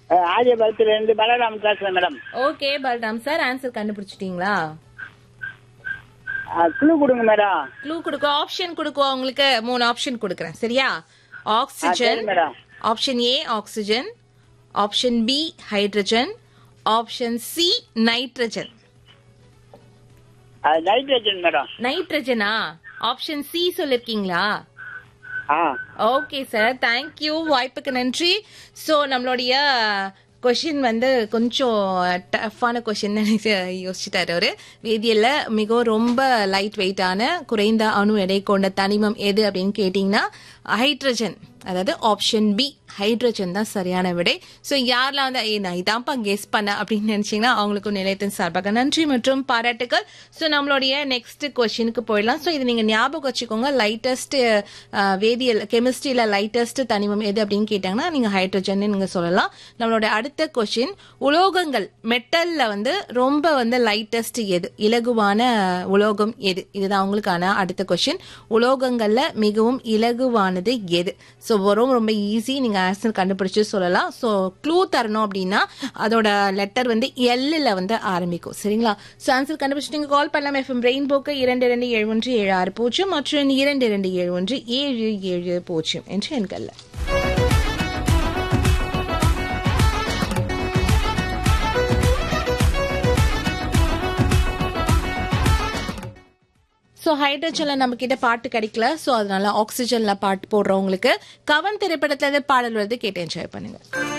ஆரியபலத்துல இருந்து பலராம் பேசுறேன் madam okay Balram sir answer கண்டுபிடிச்சிட்டீங்களா குழு கொடுங்க மேடம் க்ளூ கொடுக்க ஆப்ஷன் கொடுக்குவா உங்களுக்கு மூணு ஆப்ஷன் கொடுக்குறேன் சரியா ஆக்சிஜன் சரி madam option A oxygen option B hydrogen option C nitrogen nitrogen madam நைட்ரஜனா ஆப்ஷன் சி சொல்லிருக்கீங்களா ஆ ஓகே சார் தேங்க்யூ வாய்ப்புக்கு நன்றி ஸோ நம்மளுடைய கொஷின் வந்து கொஞ்சம் டஃப்பான கொஷின் யோசிச்சுட்டாரு அவரு வேதியியல்ல மிகவும் ரொம்ப லைட் வெயிட்டான குறைந்த அணு எடை கொண்ட தனிமம் எது அப்படின்னு கேட்டிங்கன்னா ஹைட்ரஜன் அதாவது ஆப்ஷன் பி ஹைட்ரஜன் தான் சரியான விடை ஸோ யாரெல்லாம் வந்து "ஏய், நான் இதான்ப்பா கெஸ் பண்ண அப்படின்னு நினைச்சீங்கன்னா அவங்களுக்கும் நிலையத்தின் சார்பாக நன்றி மற்றும் பாராட்டுகள் ஸோ நம்மளுடைய நெக்ஸ்ட் கொஸ்டினுக்கு போயிடலாம் ஸோ இது நீங்க ஞாபகம் வச்சுக்கோங்க லைட்டஸ்ட் வேதியியல் கெமிஸ்ட்ரியில லைட்டஸ்ட் தனிமம் எது அப்படின்னு கேட்டாங்கன்னா நீங்க ஹைட்ரஜன் நீங்க சொல்லலாம் நம்மளோட அடுத்த கொஸ்டின் உலோகங்கள் மெட்டல்ல வந்து ரொம்ப வந்து லைட்டஸ்ட் எது இலகுவான உலோகம் எது இதுதான் உங்களுக்கான அடுத்த கொஸ்டின் உலோகங்கள்ல மிகவும் இலகுவானது எது ஸோ ரொம்ப ரொம்ப ஈஸி நீங்க ஆன்சர் கண்டுபிடிச்சு சொல்லலாம் ஸோ க்ளூ தரணும் அப்படின்னா அதோட லெட்டர் வந்து எல்லில் வந்து ஆரம்பிக்கும் சரிங்களா ஸோ ஆன்சர் கண்டுபிடிச்சு நீங்க கால் பண்ணலாம் எஃப்எம் ரெயின்போக்கு இரண்டு இரண்டு ஏழு ஒன்று ஏழு ஆறு பூஜ்ஜியம் மற்றும் இரண்டு இரண்டு ஏழு ஒன்று ஏழு ஏழு பூஜ்ஜியம் என்று எண்கள்ல ஸோ ஹைட்ரஜன்ல நம்ம கிட்ட பாட்டு கிடைக்கல ஸோ அதனால ஆக்சிஜன்ல பாட்டு போடுறவங்களுக்கு கவன் திரைப்படத்துல இருந்து பாடல் வருது கேட்டு என்ஜாய் பண்ணுங்க